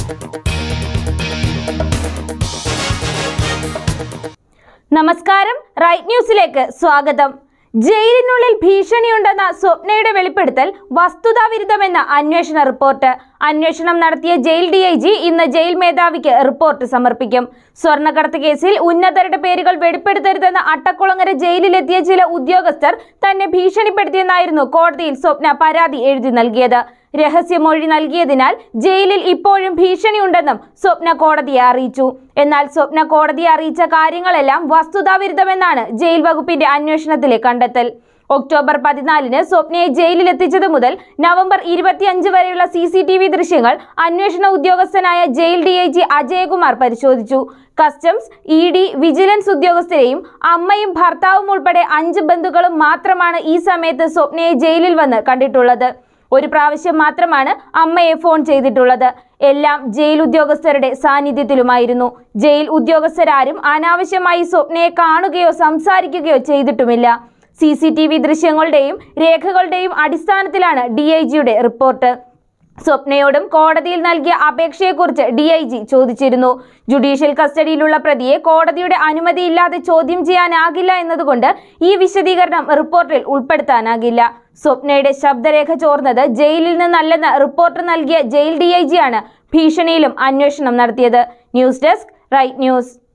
നമസ്കാരം റൈറ്റ് ന്യൂസിലേക്ക് സ്വാഗതം ജയിലിനുള്ളിൽ ഭീഷണിയുണ്ടെന്ന സ്വപ്നയുടെ വെളിപ്പെടുത്തൽ വസ്തുതാവിരുദ്ധമെന്ന അന്വേഷണ റിപ്പോർട്ട് അന്വേഷണം നടത്തിയ ജയിൽ ഡി ഐ ജി ഇന്ന് ജയിൽ മേധാവിക്ക് റിപ്പോർട്ട് സമർപ്പിക്കും സ്വർണ്ണക്കടത്ത് കേസിൽ ഉന്നതരുടെ പേരുകൾ വെളിപ്പെടുത്തരുതെന്ന അട്ടക്കുളങ്ങര ജയിലിലെത്തിയ ചില ഉദ്യോഗസ്ഥർ തന്നെ ഭീഷണിപ്പെടുത്തിയെന്നായിരുന്നു കോടതിയിൽ സ്വപ്ന പരാതി എഴുതി നൽകിയത് രഹസ്യമൊഴി നൽകിയതിനാൽ ജയിലിൽ ഇപ്പോഴും ഭീഷണിയുണ്ടെന്നും സ്വപ്ന കോടതിയെ അറിയിച്ചു എന്നാൽ സ്വപ്ന കോടതിയെ അറിയിച്ച കാര്യങ്ങളെല്ലാം വസ്തുതാവിരുദ്ധമെന്നാണ് ജയിൽ വകുപ്പിന്റെ അന്വേഷണത്തിലെ കണ്ടെത്തൽ ഒക്ടോബർ പതിനാലിന് സ്വപ്നയെ ജയിലിലെത്തിച്ചത് മുതൽ നവംബർ ഇരുപത്തിയഞ്ച് വരെയുള്ള സി സി ടി വി ദൃശ്യങ്ങൾ അന്വേഷണ ഉദ്യോഗസ്ഥനായ jail D I G Ajayakumar പരിശോധിച്ചു കസ്റ്റംസ് ഇ ഡി വിജിലൻസ് ഉദ്യോഗസ്ഥരെയും അമ്മയും ഭർത്താവും ഉൾപ്പെടെ അഞ്ച് ബന്ധുക്കളും മാത്രമാണ് ഈ സമയത്ത് സ്വപ്നയെ ജയിലിൽ വന്ന് കണ്ടിട്ടുള്ളത് ഒരു പ്രാവശ്യം മാത്രമാണ് അമ്മയെ ഫോൺ ചെയ്തിട്ടുള്ളത് എല്ലാം ജയിൽ ഉദ്യോഗസ്ഥരുടെ സാന്നിധ്യത്തിലുമായിരുന്നു ജയിൽ ഉദ്യോഗസ്ഥരാരും അനാവശ്യമായി സ്വപ്നയെ കാണുകയോ സംസാരിക്കുകയോ ചെയ്തിട്ടുമില്ല സി സി ടി വി ദൃശ്യങ്ങളുടെയും രേഖകളുടെയും അടിസ്ഥാനത്തിലാണ് ഡി ഐ ജിയുടെ റിപ്പോർട്ട് സ്വപ്നയോടും കോടതിയിൽ നൽകിയ അപേക്ഷയെക്കുറിച്ച് ഡി ഐ ജി ചോദിച്ചിരുന്നു ജുഡീഷ്യൽ കസ്റ്റഡിയിലുള്ള പ്രതിയെ കോടതിയുടെ അനുമതിയില്ലാതെ ചോദ്യം ചെയ്യാനാകില്ല എന്നതുകൊണ്ട് ഈ വിശദീകരണം റിപ്പോർട്ടിൽ ഉൾപ്പെടുത്താനാകില്ല സ്വപ്നയുടെ ശബ്ദരേഖ ചോർന്നത് ജയിലിൽ നിന്നല്ലെന്ന് റിപ്പോർട്ട് നൽകിയ ജയിൽ ഡി ഐ ജിയാണ് ഭീഷണിയിലും അന്വേഷണം നടത്തിയത് ന്യൂസ് ഡെസ്ക് റൈറ്റ് ന്യൂസ്